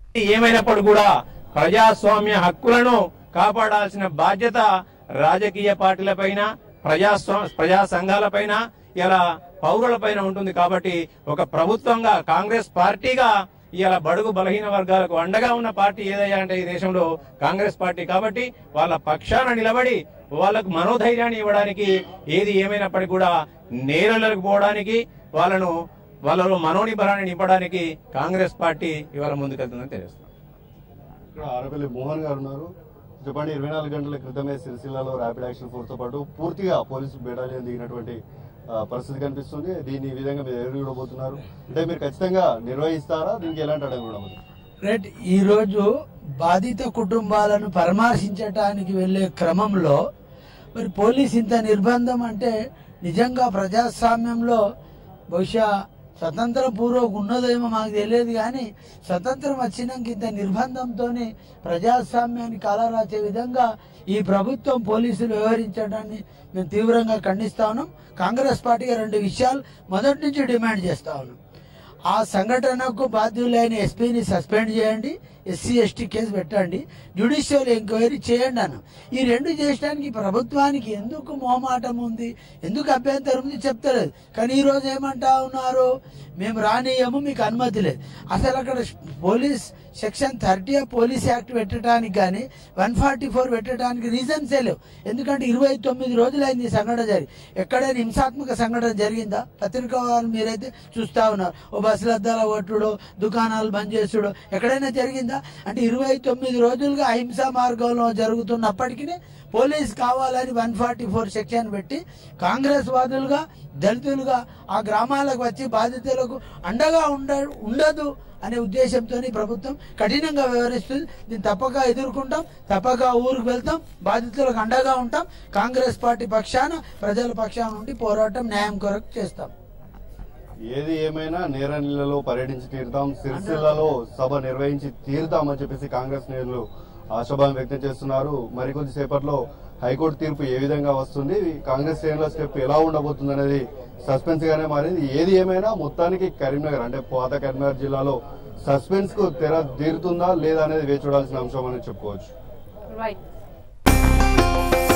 ఏమైనప్పుడు కూడా ప్రజాస్వామ్య హక్కులను కాపాడాల్సిన బాధ్యత రాజకీయ పార్టీలపైన ప్రజాస్వా ప్రజా సంఘాలపైన ఇలా పౌరులపైన ఉంటుంది కాబట్టి ఒక ప్రభుత్వంగా కాంగ్రెస్ పార్టీగా ఇలా బడుగు బలహీన వర్గాలకు అండగా ఉన్న పార్టీ ఏదయ్యా అంటే ఈ దేశంలో కాంగ్రెస్ పార్టీ కాబట్టి వాళ్ళ పక్షాన నిలబడి వాళ్ళకు మనోధైర్యాన్ని ఇవ్వడానికి ఏది ఏమైనప్పటికీ కూడా నేరలకు పోవడానికి వాళ్ళను వాళ్ళలో మనోనిబలాన్ని నింపడానికి కాంగ్రెస్ పార్టీ ఇవాళ ముందుకెళ్తుందని తెలుస్తుంది ఇక్కడ ఆరపల్లి మోహన్ గారు ఉన్నారు చెప్పండి ఇరవై నాలుగు గంటల క్రితమే సిరిసిల్లాలో ర్యాపిడ్ యాక్షన్ ఫోర్స్ తో పాటు పూర్తిగా పోలీసు బెటాలియన్ దిగినటువంటి ఆ, పరిస్థితి కనిపిస్తుంది దీన్ని ఈ విధంగా మీరు ఎదురు చూడబోతున్నారు అంటే మీరు ఖచ్చితంగా నిర్వహిస్తారా దీనికి ఎలాంటి అడగ ఉండబోతుంది రైట్ ఈరోజు బాధిత కుటుంబాలను పరామర్శించటానికి వెళ్ళే క్రమంలో మరి పోలీస్ ఇంత నిర్బంధం అంటే నిజంగా ప్రజాస్వామ్యంలో బహుశా స్వతంత్ర పూర్వక ఉన్నదేమో మాకు తెలియదు కానీ స్వతంత్రం వచ్చినాక ఇంత నిర్బంధంతో ప్రజాస్వామ్యాన్ని కాలరాచే విధంగా ఈ ప్రభుత్వం పోలీసులు వ్యవహరించడాన్ని మేము తీవ్రంగా ఖండిస్తా ఉన్నాం కాంగ్రెస్ పార్టీగా రెండు విషయాలు మొదటి నుంచి డిమాండ్ చేస్తా ఉన్నాం ఆ సంఘటనకు బాధ్యులైన ఎస్పీని సస్పెండ్ చేయండి ఎస్సీ ఎస్టీ కేసు పెట్టండి జ్యుడిషియల్ ఎంక్వైరీ చేయండి అన్న ఈ రెండు చేయడానికి ప్రభుత్వానికి ఎందుకు మొహమాటం ఉంది ఎందుకు అభ్యంతరం ఉంది చెప్తలేదు కానీ ఈ రోజు ఏమంటా ఉన్నారు మేము రానియము మీకు అనుమతి లేదు అసలు అక్కడ police section thirty police act పెట్టడానికి కానీ వన్ ఫార్టీ ఫోర్ పెట్టడానికి రీజన్సే లేవు ఎందుకంటే ఇరవై తొమ్మిది రోజులైంది ఈ సంఘటన జరిగి ఎక్కడైనా హింసాత్మక సంఘటన జరిగిందా పత్రికా వాళ్ళు మీరైతే చూస్తా ఉన్నారు ఓ బస్సుల అద్దాల కొట్టుడు దుకాణాలు బంద్ చేసుడు ఎక్కడైనా జరిగిందా అంటే ఇరవై తొమ్మిది రోజులుగా అహింసా మార్గంలో జరుగుతున్నప్పటికీ పోలీస్ కావాలని వన్ ఫార్టీ ఫోర్ సెక్షన్ పెట్టి కాంగ్రెస్ వాదులుగా దళితులుగా ఆ గ్రామాలకు వచ్చి బాధితులకు అండగా ఉండ ఉండదు అనే ఉద్దేశంతో ప్రభుత్వం కఠినంగా వ్యవహరిస్తుంది దీన్ని తప్పక ఎదుర్కొంటాం తప్పక ఊరికి వెళ్తాం బాధితులకు అండగా ఉంటాం కాంగ్రెస్ పార్టీ పక్షాన ప్రజల పక్షాన ఉండి పోరాటం న్యాయం కొరకు చేస్తాం ఏది ఏమైనా నేరనీళ్ళలో పర్యటించి తీరుతాం సిరిసిల్లలో సభ నిర్వహించి తీరుతామని చెప్పేసి కాంగ్రెస్ నేతలు ఆశాభావం వ్యక్తం చేస్తున్నారు మరికొద్ది సేపట్లో హైకోర్టు తీర్పు ఏ విధంగా వస్తుంది కాంగ్రెస్ శ్రేణుల స్టెప్ ఎలా ఉండబోతుంది అనేది సస్పెన్స్ గానే మారింది ఏది ఏమైనా మొత్తానికి కరీంనగర్ అంటే పాత కరీంనగర్ జిల్లాలో సస్పెన్స్ కు తెర తీరుతుందా లేదా అనేది వేచి చూడాల్సిన అంశం అని చెప్పుకోవచ్చు రైట్